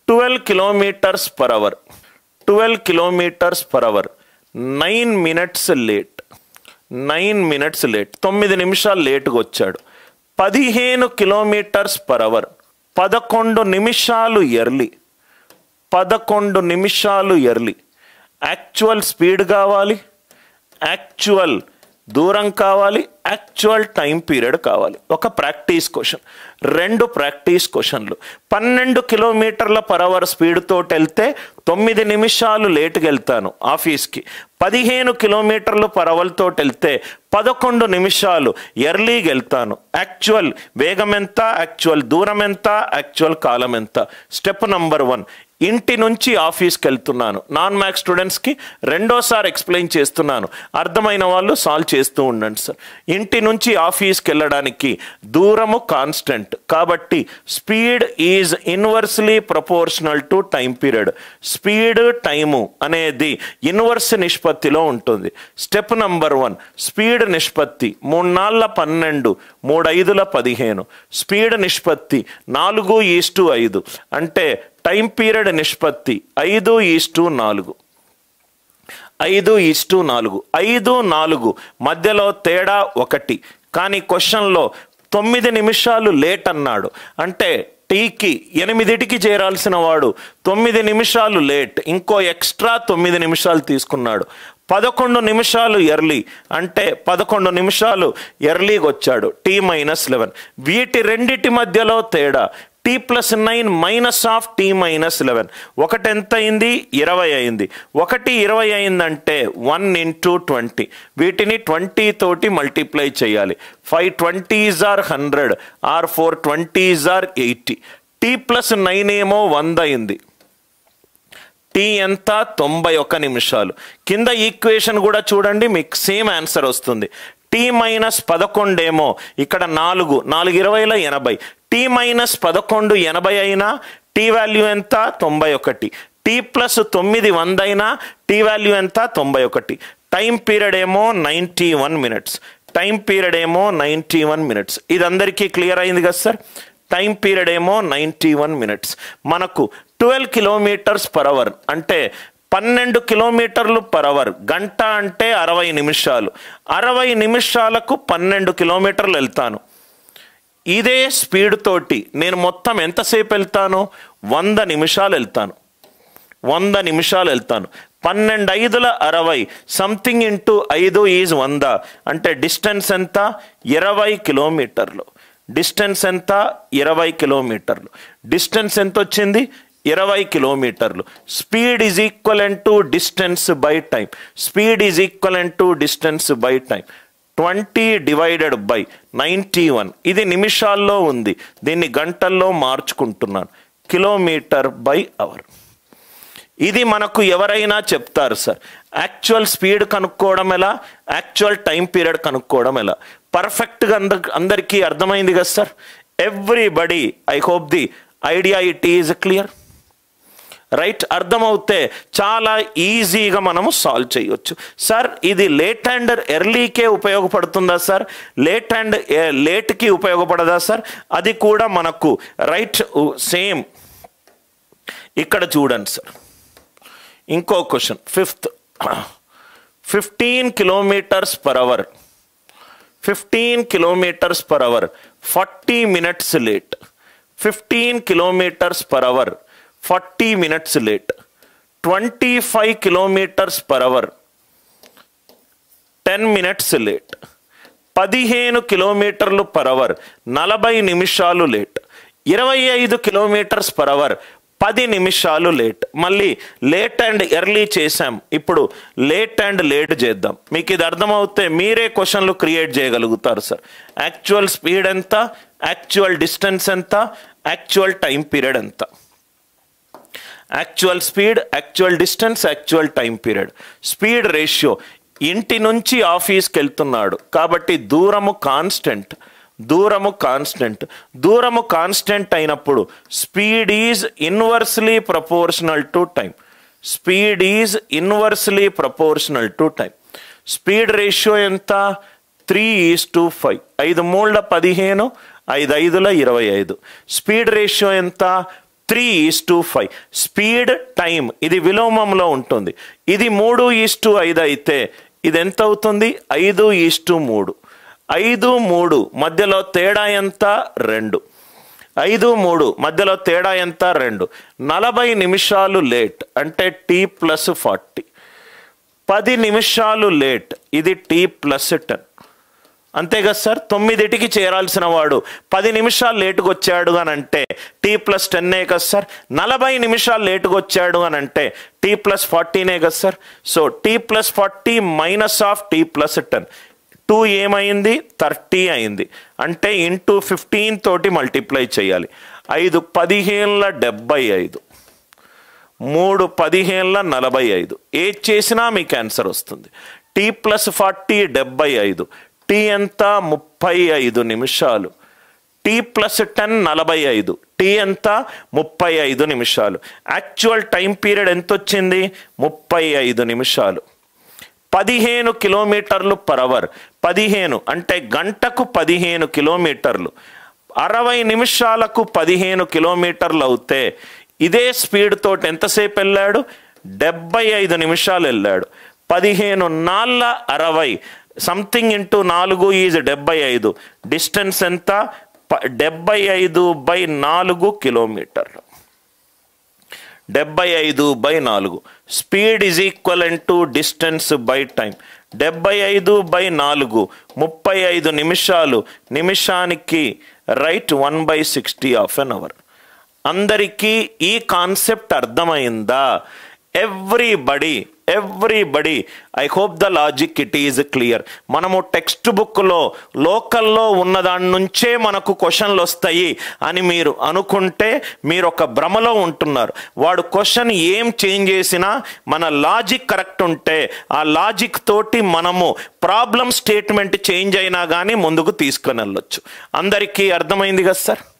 twelve kilometres per hour twelve kilometres per hour nine minutes late nine minutes late తొమ్మిది నిమిషాలు లేటుగా వచ్చాడు పదిహేను కిలోమీటర్స్ పర్ అవర్ పదకొండు నిమిషాలు ఎర్లీ పదకొండు నిమిషాలు ఎర్లీ యాక్చువల్ స్పీడ్ కావాలి యాక్చువల్ దూరం కావాలి యాక్చువల్ టైం పీరియడ్ కావాలి ఒక ప్రాక్టీస్ క్వశ్చన్ రెండు ప్రాక్టీస్ క్వశ్చన్లు పన్నెండు కిలోమీటర్ల పర్ అవర్ స్పీడ్ తోటి వెళ్తే తొమ్మిది నిమిషాలు లేటుగా వెళ్తాను ఆఫీస్కి పదిహేను కిలోమీటర్లు పర్ అవర్ తోటి వెళ్తే పదకొండు నిమిషాలు ఎర్లీగా వెళ్తాను యాక్చువల్ వేగం ఎంత యాక్చువల్ దూరం ఎంత యాక్చువల్ కాలం ఎంత స్టెప్ నంబర్ వన్ ఇంటి నుంచి ఆఫీస్కి వెళ్తున్నాను నాన్ మ్యాథ్స్ స్టూడెంట్స్కి రెండోసారి ఎక్స్ప్లెయిన్ చేస్తున్నాను అర్థమైన వాళ్ళు సాల్వ్ చేస్తూ ఉండండి సార్ ఇంటి నుంచి ఆఫీస్కి వెళ్ళడానికి దూరము కాన్స్టెంట్ కాబట్టి speed is inversely proportional to time period speed time అనేది ఇన్వర్స్ నిష్పత్తిలో ఉంటుంది స్టెప్ నంబర్ వన్ స్పీడ్ నిష్పత్తి మూడు నాళ్ళ పన్నెండు మూడు ఐదుల పదిహేను స్పీడ్ నిష్పత్తి నాలుగు ఈస్టు ఐదు అంటే టైం పీరియడ్ నిష్పత్తి ఐదు ఈస్టు నాలుగు ఐదు ఈస్టు నాలుగు ఐదు నాలుగు మధ్యలో తేడా ఒకటి కానీ క్వశ్చన్లో తొమ్మిది నిమిషాలు లేట్ అన్నాడు అంటే టీకి ఎనిమిదిటికి చేరాల్సిన వాడు తొమ్మిది నిమిషాలు లేట్ ఇంకో ఎక్స్ట్రా తొమ్మిది నిమిషాలు తీసుకున్నాడు పదకొండు నిమిషాలు ఎర్లీ అంటే పదకొండు నిమిషాలు ఎర్లీగా వచ్చాడు టీ మైనస్ లెవెన్ వీటి రెండిటి మధ్యలో తేడా T plus nine minus of T minus eleven ఒకటి ఎంత అయింది ఇరవై అయింది ఒకటి ఇరవై అయిందంటే వన్ ఇంటూ ట్వంటీ వీటిని ట్వంటీ తోటి మల్టిప్లై చేయాలి five twenties are hundred are four twenties are eighty T plus nine ఏమో వంద అయింది టీ ఎంత తొంభై ఒక్క నిమిషాలు కింద ఈక్వేషన్ కూడా చూడండి మీకు సేమ్ ఆన్సర్ వస్తుంది టీ మైనస్ పదకొండేమో ఇక్కడ నాలుగు నాలుగు ఇరవైల ఎనభై టీ మైనస్ పదకొండు ఎనభై అయినా టీ వాల్యూ ఎంత తొంభై ఒకటి టీ ప్లస్ తొమ్మిది వంద అయినా టీ వాల్యూ ఎంత తొంభై ఒకటి టైం పీరియడ్ ఏమో ninety one minutes time period ఏమో నైంటీ వన్ మినిట్స్ ఇది అందరికీ క్లియర్ అయింది కదా సార్ టైం పీరియడ్ ఏమో నైంటీ వన్ మినిట్స్ మనకు ట్వెల్వ్ కిలోమీటర్స్ పర్ అవర్ అంటే పన్నెండు కిలోమీటర్లు పర్ అవర్ గంట అంటే అరవై నిమిషాలు అరవై నిమిషాలకు పన్నెండు కిలోమీటర్లు వెళ్తాను ఇదే స్పీడ్ తోటి నేను మొత్తం ఎంతసేపు వెళ్తాను వంద నిమిషాలు వెళ్తాను వంద నిమిషాలు వెళ్తాను పన్నెండు ఐదుల అరవై సంథింగ్ ఇంటూ ఐదు ఈజ్ వంద అంటే డిస్టెన్స్ ఎంత ఇరవై కిలోమీటర్లు డిస్టెన్స్ ఎంత ఇరవై కిలోమీటర్లు డిస్టెన్స్ ఎంత వచ్చింది ఇరవై కిలోమీటర్లు speed is equal to distance by time speed is equal to distance by time twenty divided by ninety one ఇది నిమిషాల్లో ఉంది దీన్ని గంటల్లో మార్చుకుంటున్నాను కిలోమీటర్ బై అవర్ ఇది మనకు ఎవరైనా చెప్తారు సార్ యాక్చువల్ స్పీడ్ కనుక్కోవడం ఎలా యాక్చువల్ టైం పీరియడ్ కనుక్కోవడం ఎలా పర్ఫెక్ట్గా అందర్ అందరికీ అర్థమైంది కదా sir everybody I hope the idea it is clear right అర్థమవుతే చాలా ఈజీగా మనము సాల్వ్ చేయొచ్చు సార్ ఇది లేట్ అండ్ ఎర్లీకే ఉపయోగపడుతుందా సార్ లేట్ అండ్ లేట్కి ఉపయోగపడదా సార్ అది కూడా మనకు రైట్ సేమ్ ఇక్కడ చూడండి సార్ ఇంకో question fifth fifteen kilometres per hour fifteen kilometres per hour forty minutes late fifteen kilometres per hour forty minutes late twenty five kilometres per hour ten minutes late పదిహేను కిలోమీటర్లు per hour నలభై నిమిషాలు late ఇరవై ఐదు kilometres per hour పది నిమిషాలు late మళ్ళీ late and early చేశాం ఇప్పుడు లేట్ అండ్ లేట్ చేద్దాం మీకు ఇది అర్థమవుతే మీరే క్వశ్చన్లు క్రియేట్ చేయగలుగుతారు సార్ యాక్చువల్ స్పీడ్ ఎంత యాక్చువల్ డిస్టెన్స్ ఎంత యాక్చువల్ టైం పీరియడ్ ఎంత actual speed actual distance actual time period speed ratio ఇంటి నుంచి ఆఫీస్కి వెళ్తున్నాడు కాబట్టి దూరము కాన్స్టెంట్ దూరము కాన్స్టెంట్ దూరము కాన్స్టెంట్ అయినప్పుడు speed is inversely proportional to time speed is inversely proportional to time speed ratio ఎంత త్రీ ఈజ్ టు ఫైవ్ ఐదు మూళ్ళ పదిహేను ఐదు ఐదుల ఇరవై ఐదు స్పీడ్ రేషియో ఎంత three is to five speed time ఇది విలోమంలో ఉంటుంది ఇది మూడు ఈస్ టు ఐదు అయితే ఇది ఎంత అవుతుంది ఐదు ఈస్ టు మూడు ఐదు మూడు మధ్యలో తేడా ఎంత రెండు ఐదు మూడు మధ్యలో తేడా ఎంత రెండు నలభై నిమిషాలు లేట్ అంటే టీ ప్లస్ ఫార్టీ పది నిమిషాలు లేట్ ఇది టీ ప్లస్ టెన్ అంతే కదా సార్ తొమ్మిదిటికి చేరాల్సిన వాడు పది నిమిషాలు లేటుగా వచ్చాడు అని అంటే టీ ప్లస్ టెన్నే కదా సార్ నలభై నిమిషాలు లేటుగా వచ్చాడు అని అంటే టీ ప్లస్ ఫార్టీనే కదా sir so T plus forty minus of T plus ten two ఏమైంది థర్టీ అయింది అంటే ఇంటూ ఫిఫ్టీన్ తోటి మల్టిప్లై చేయాలి ఐదు పదిహేనుల డెబ్బై ఐదు మూడు పదిహేనుల నలభై ఐదు ఏది చేసినా మీకు ఆన్సర్ వస్తుంది టీ ప్లస్ ఫార్టీ డెబ్బై ఐదు టీ ఎంత ముప్పై ఐదు నిమిషాలు టీ ప్లస్ టెన్ నలభై ఐదు టీ ఎంత ముప్పై ఐదు నిమిషాలు యాక్చువల్ టైం పీరియడ్ ఎంత వచ్చింది ముప్పై ఐదు నిమిషాలు పదిహేను కిలోమీటర్లు పర్ అవర్ పదిహేను అంటే గంటకు పదిహేను కిలోమీటర్లు అరవై నిమిషాలకు పదిహేను కిలోమీటర్లు అవుతే ఇదే స్పీడ్ తోటి ఎంతసేపు వెళ్ళాడు డెబ్బై ఐదు నిమిషాలు వెళ్ళాడు పదిహేను నాళ్ళ అరవై సంథింగ్ ఇంటూ నాలుగు ఈజ్ డెబ్బై ఐదు డిస్టెన్స్ ఎంత ప- డెబ్బై ఐదు బై నాలుగు కిలోమీటర్లు డెబ్బై ఐదు బై నాలుగు speed is equal to distance by time డెబ్బై ఐదు బై నాలుగు ముప్పై ఐదు నిమిషాలు నిమిషానికి right one by sixty half an hour అందరికీ ఈ కాన్సెప్ట్ అర్థమైందా everybody everybody I hope the logic it is clear మనము టెక్స్ట్ బుక్లో లోకల్లో ఉన్న దాని నుంచే మనకు క్వశ్చన్లు వస్తాయి అని మీరు అనుకుంటే మీరు ఒక భ్రమలో ఉంటున్నారు వాడు క్వశ్చన్ ఏం చేంజ్ చేసినా మన లాజిక్ కరెక్ట్ ఉంటే ఆ లాజిక్ తోటి మనము ప్రాబ్లం స్టేట్మెంట్ చేంజ్ అయినా కానీ ముందుకు తీసుకొని వెళ్ళొచ్చు అందరికీ అర్థమైంది కదా సార్